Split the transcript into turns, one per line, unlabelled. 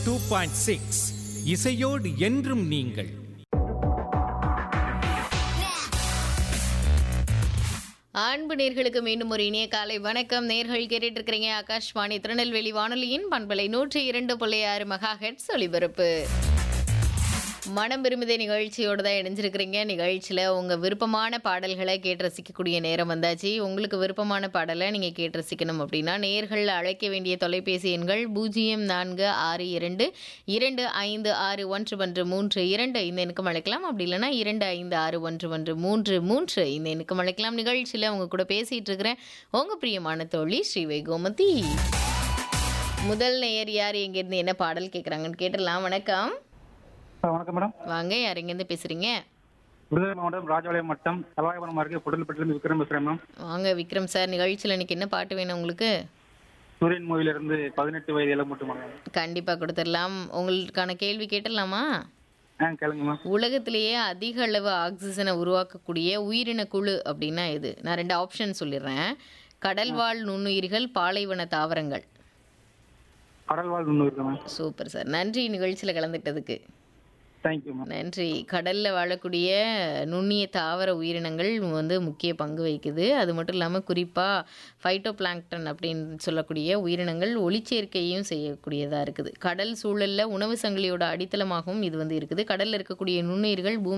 two point six இசையோடு என்றும் நீங்கள்
அன்பு நேர்களுக்கு மீண்டும் ஒரு இனிய காலை வணக்கம் நேர்கள் கேட்டுட்டு இருக்கிறீங்க ஆகாஷ்வாணி திருநெல்வேலி வானொலியின் பண்பலை நூற்றி இரண்டு புள்ளி ஆறு மெகா ஹெட்ஸ் ஒலிபரப்பு மனம் விரும்புதே நிகழ்ச்சியோடு தான் இணைஞ்சிருக்கிறீங்க நிகழ்ச்சியில் உங்கள் விருப்பமான பாடல்களை கேட்டு ரசிக்கக்கூடிய நேரம் வந்தாச்சு உங்களுக்கு விருப்பமான பாடலை நீங்கள் கேட்டு ரசிக்கணும் அப்படின்னா நேர்கள் அழைக்க வேண்டிய தொலைபேசி எண்கள் பூஜ்ஜியம் நான்கு ஆறு இரண்டு இரண்டு ஐந்து ஆறு ஒன்று ஒன்று மூன்று இரண்டு இந்த எண்ணுக்கும் அழைக்கலாம் அப்படி இல்லைன்னா இரண்டு ஐந்து ஆறு ஒன்று ஒன்று மூன்று மூன்று இந்த எண்ணுக்கும் அழைக்கலாம் நிகழ்ச்சியில் உங்க கூட பேசிகிட்டு இருக்கிறேன் உங்கள் பிரியமான தோழி ஸ்ரீவை கோமதி முதல் நேயர் யார் எங்கேருந்து என்ன பாடல் கேட்குறாங்கன்னு கேட்டுடலாம் வணக்கம்
ஆ, வணக்கம் மேடம்
வாங்க யார் எங்கேருந்து பேசுறீங்க
விருதுநகர் மாவட்டம் ராஜபாளையம் மட்டம் தலவாயபுரம் அருகே புடல்பட்டிலிருந்து விக்ரம் பேசுறேன் மேம்
வாங்க விக்ரம் சார் நிகழ்ச்சியில் இன்னைக்கு என்ன பாட்டு வேணும் உங்களுக்கு
சூரியன் மூவிலிருந்து பதினெட்டு வயது இளம் மட்டும் மேடம்
கண்டிப்பாக கொடுத்துடலாம் உங்களுக்கான கேள்வி கேட்டுடலாமா
ஆ கேளுங்க மேம்
உலகத்திலேயே அதிக அளவு ஆக்சிஜனை உருவாக்கக்கூடிய உயிரின குழு அப்படின்னா இது நான் ரெண்டு ஆப்ஷன் சொல்லிடுறேன் கடல்வாழ் நுண்ணுயிர்கள் பாலைவன தாவரங்கள்
கடல்வாழ் ஒன்று இருக்கு மேம்
சூப்பர் சார் நன்றி நிகழ்ச்சியில் கலந்துக்கிட்டதுக்கு
தேங்க்யூ மேம்
நன்றி கடலில் வாழக்கூடிய நுண்ணிய தாவர உயிரினங்கள் வந்து முக்கிய பங்கு வகிக்குது அது மட்டும் இல்லாமல் குறிப்பாக ஃபைட்டோ பிளாங்க்டன் அப்படின்னு சொல்லக்கூடிய உயிரினங்கள் ஒளிச்சேர்க்கையும் செய்யக்கூடியதாக இருக்குது கடல் சூழலில் உணவு சங்கிலியோட அடித்தளமாகவும் இது வந்து இருக்குது கடலில் இருக்கக்கூடிய நுண்ணுயிர்கள் பூமி